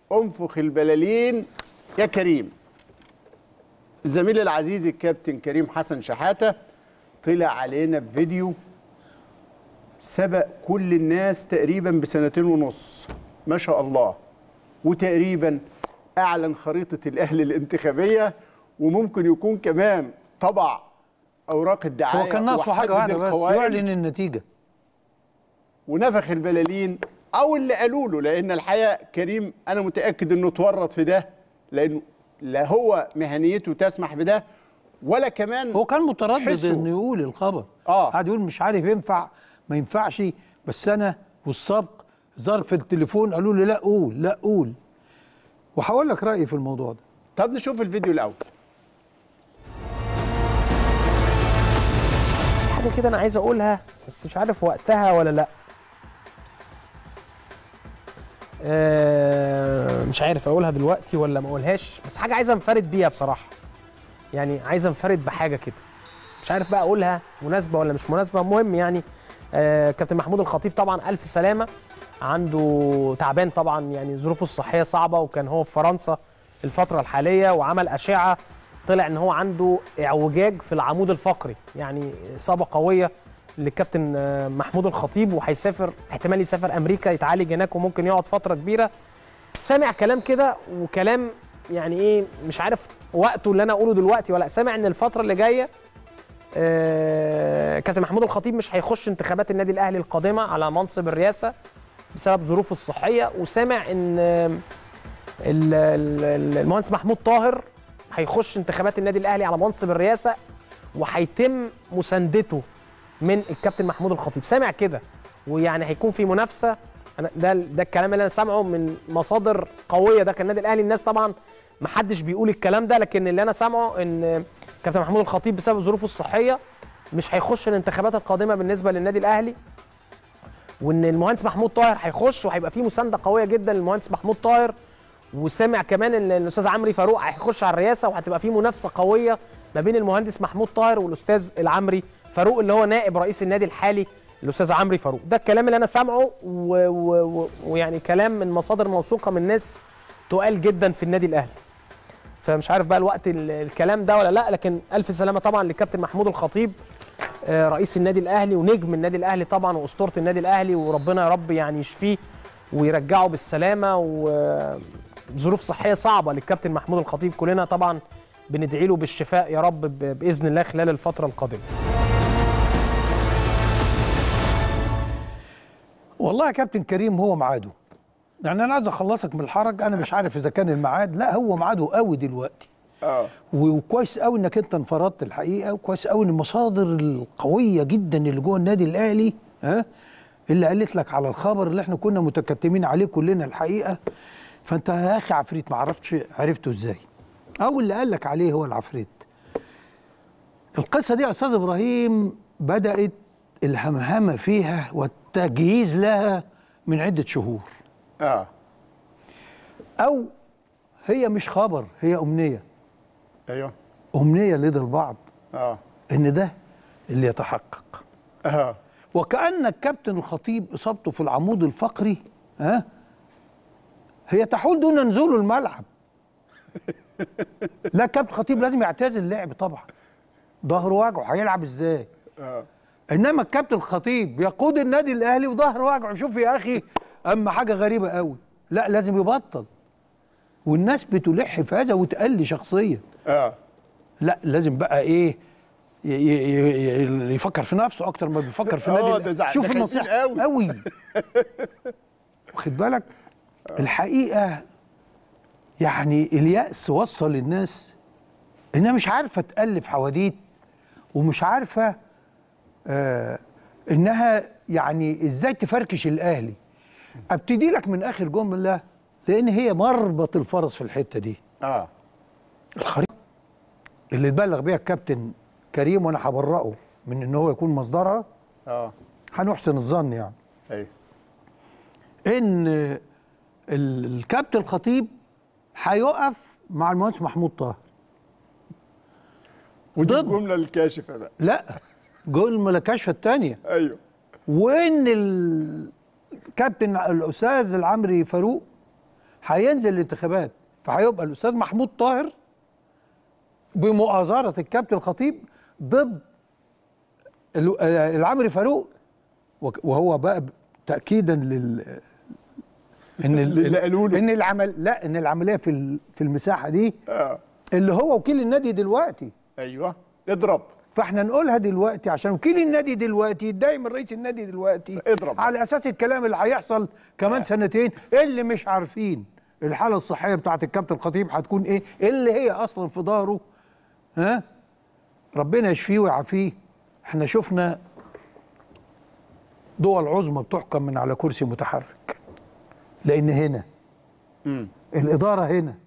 انفخ البلالين يا كريم الزميل العزيز الكابتن كريم حسن شحاته طلع علينا بفيديو سبق كل الناس تقريبا بسنتين ونص ما شاء الله وتقريبا اعلن خريطه الاهلي الانتخابيه وممكن يكون كمان طبع اوراق الدعايه هو كان ناقصه حاجه وحدد واحده بس القوائم يعلن النتيجه ونفخ البلالين او اللي قالوا له لان الحقيقه كريم انا متاكد انه اتورط في ده لانه لا هو مهنيته تسمح بده ولا كمان هو كان متردد حسه. انه يقول الخبر آه. قعد يقول مش عارف ينفع ما ينفعش بس انا والسبق ظرف التليفون قالوا لي لا قول لا قول وهقول لك رايي في الموضوع ده طب نشوف الفيديو الاول حاجه كده انا عايز اقولها بس مش عارف وقتها ولا لا آه، مش عارف اقولها دلوقتي ولا ما اقولهاش بس حاجه عايز انفرد بيها بصراحه يعني عايز انفرد بحاجه كده مش عارف بقى اقولها مناسبه ولا مش مناسبه المهم يعني آه، كابتن محمود الخطيب طبعا الف سلامه عنده تعبان طبعا يعني ظروفه الصحيه صعبه وكان هو في فرنسا الفتره الحاليه وعمل اشعه طلع ان هو عنده اعوجاج في العمود الفقري يعني اصابه قويه للكابتن آه، محمود الخطيب وهيسافر احتمال يسافر امريكا يتعالج هناك وممكن يقعد فتره كبيره سامع كلام كده وكلام يعني ايه مش عارف وقته اللي انا اقوله دلوقتي ولا سامع ان الفتره اللي جايه آه، كابتن محمود الخطيب مش هيخش انتخابات النادي الاهلي القادمه على منصب الرئاسه بسبب ظروفه الصحيه وسامع ان آه، ال- ال- المهندس محمود طاهر هيخش انتخابات النادي الاهلي على منصب الرئاسه وهيتم مساندته من الكابتن محمود الخطيب سامع كده ويعني هيكون في منافسه أنا ده ده الكلام اللي انا سامعه من مصادر قويه ده كان النادي الاهلي الناس طبعا ما حدش بيقول الكلام ده لكن اللي انا سامعه ان كابتن محمود الخطيب بسبب ظروفه الصحيه مش هيخش الانتخابات القادمه بالنسبه للنادي الاهلي وان المهندس محمود طاهر هيخش وهيبقى في مسانده قويه جدا للمهندس محمود طاهر وسمع كمان ان الاستاذ عمرو فاروق هيخش على الرئاسه وهتبقى في منافسه قويه ما بين المهندس محمود طاهر والاستاذ العمري فاروق اللي هو نائب رئيس النادي الحالي الاستاذ عمرو فاروق ده الكلام اللي انا سامعه و- و- و- ويعني كلام من مصادر موثوقه من ناس تقال جدا في النادي الاهلي فمش عارف بقى الوقت ال- الكلام ده ولا لا لكن الف سلامه طبعا للكابتن محمود الخطيب آه، رئيس النادي الاهلي ونجم النادي الاهلي طبعا واسطوره النادي الاهلي وربنا يا رب يعني يشفيه ويرجعه بالسلامه وظروف صحيه صعبه للكابتن محمود الخطيب كلنا طبعا بندعي له بالشفاء يا رب ب- باذن الله خلال الفتره القادمه والله يا كابتن كريم هو ميعاده يعني انا عايز اخلصك من الحرج انا مش عارف اذا كان الميعاد لا هو ميعاده قوي دلوقتي اه وكويس قوي انك انت انفردت الحقيقه وكويس قوي ان المصادر القويه جدا اللي جوه النادي الاهلي ها اللي قالت لك على الخبر اللي احنا كنا متكتمين عليه كلنا الحقيقه فانت يا اخي عفريت ما عرفتش عرفته ازاي او اللي قال لك عليه هو العفريت القصه دي يا استاذ ابراهيم بدات الهمهمه فيها والتجهيز لها من عده شهور اه او هي مش خبر هي امنيه ايوه امنيه لدى البعض اه ان ده اللي يتحقق اه وكأن الكابتن الخطيب إصابته في العمود الفقري ها هي تحول دون نزوله الملعب لا الكابتن الخطيب لازم يعتزل اللعب طبعا ظهره واجعه هيلعب ازاي اه انما الكابتن الخطيب يقود النادي الاهلي وظهره واجعه شوف يا اخي اما حاجه غريبه قوي لا لازم يبطل والناس بتلح في هذا وتقلي شخصيا اه لا لازم بقى ايه ي- ي- ي- يفكر في نفسه اكتر ما بيفكر في آه، النادي ده زع- شوف ده خجول النصيحه قوي. قوي واخد بالك الحقيقه يعني اليأس وصل للناس انها مش عارفه تألف حواديت ومش عارفه آه انها يعني ازاي تفركش الاهلي ابتدي لك من اخر جمله لان هي مربط الفرس في الحته دي اه الخريطه اللي اتبلغ بيها الكابتن كريم وانا هبرئه من ان هو يكون مصدرها اه هنحسن الظن يعني ايوه ان ال- الكابتن الخطيب هيقف مع المهندس محمود طاهر ودي ضد. الجمله الكاشفه بقى لا جول الملكشفه الثانيه ايوه وان الكابتن الاستاذ العمري فاروق هينزل الانتخابات فهيبقى الاستاذ محمود طاهر بمؤازره الكابتن الخطيب ضد ال- آه، العمري فاروق وك- وهو بقى ب- تاكيدا لل ان ال- اللي قالوا له. ان العمل لا ان العمليه في ال- في المساحه دي آه. اللي هو وكيل النادي دلوقتي ايوه اضرب فاحنا نقولها دلوقتي عشان وكيل النادي دلوقتي يتضايق من رئيس النادي دلوقتي اضرب. على اساس الكلام اللي هيحصل كمان سنتين اللي مش عارفين الحاله الصحيه بتاعت الكابتن الخطيب هتكون ايه اللي هي اصلا في ظهره ها ربنا يشفيه ويعافيه احنا شفنا دول عظمى بتحكم من على كرسي متحرك لان هنا الاداره هنا